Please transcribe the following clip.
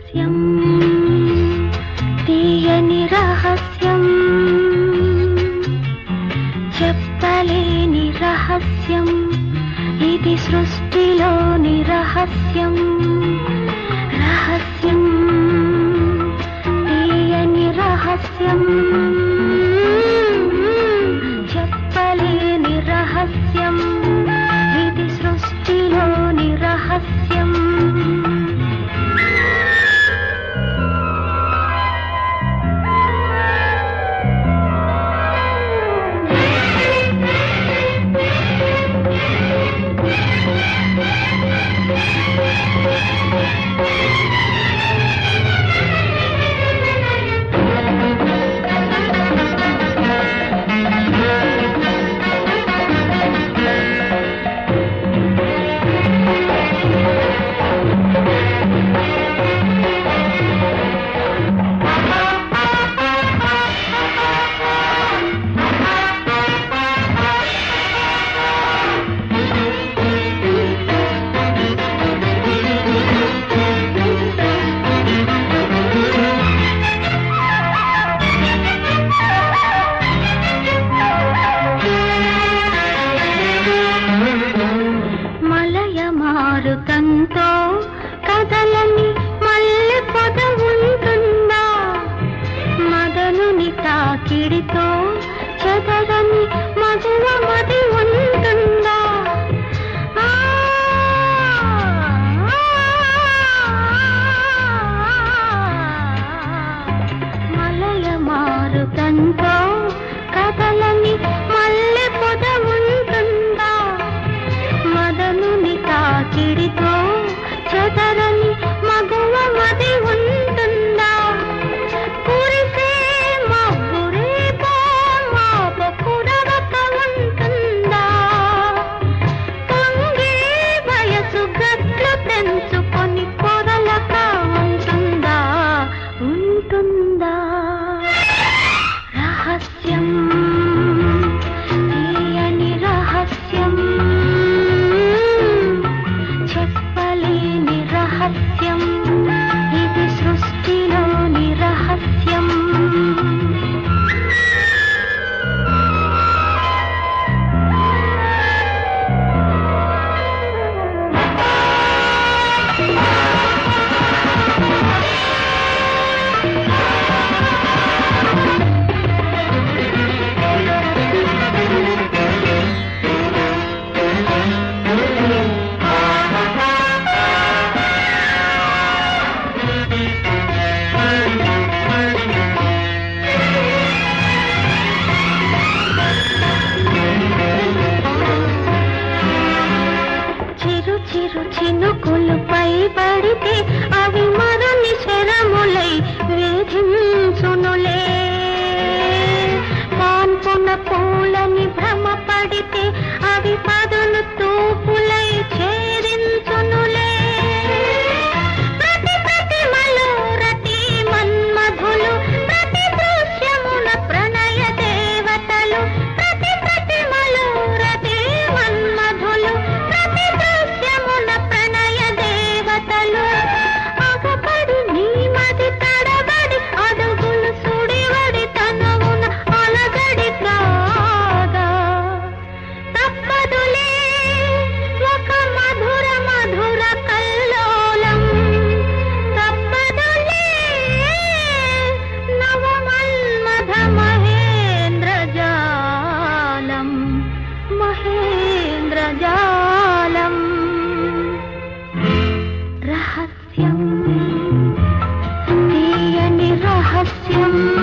రహస్యం తీయని రహస్యం చెప్పలేని రహస్యం ఇది సృష్టిలోని రహస్యం రహస్యం తీయని రహస్యం చెప్పలేని రహస్యం ఇది సృష్టిలోని రహస్యం మలయ మారుతంతో కదలని మల్లె పొద ఉంటుందా మదనుని తాకిడితో చెదరని మగువ మది ఉంటుందా ఆ, మలయ మారుతంతో కదలని మల్లె పొద ఉంటుందా మదనుని తాకిడితో చెదరని మగువ మది ఉంటుందా కురిసే మబ్బురేపో మాప కురవక ఉంటుందా పొంగే వయసు గట్లు తెంచుకొని పొరలక ఉంటుందా ఉంటుందా రహస్యం తీయని రహస్యం చెప్పలేని రహస్యం ఇది సృష్టిలోని రహస్యం చిరు చిరు చినుకులపై పడితే అవి మరుని శరములై వేధించునులే పాన్పున పూలని భ్రమ పడితే అవి పదును తూపులై ఛేదించునులే ప్రతి ప్రతిమలో రతి మన్మధులు ప్రతి దృశ్యమున ప్రణయ దేవతలు ప్రతి ప్రతిమలో రతి మన్మధులు ప్రతి దృశ్యమున ప్రణయ దేవతలు అగపడి నీ మది తడబడి అడుగులు సుడివడి తనవున అలగడి కాగా తప్పదులే ఒక మధుర మధుర కల్లోలం తప్పదులే నవమన్మథ మహేంద్ర జాలం మహేంద్ర జాలం రహస్యం తీయని రహస్యం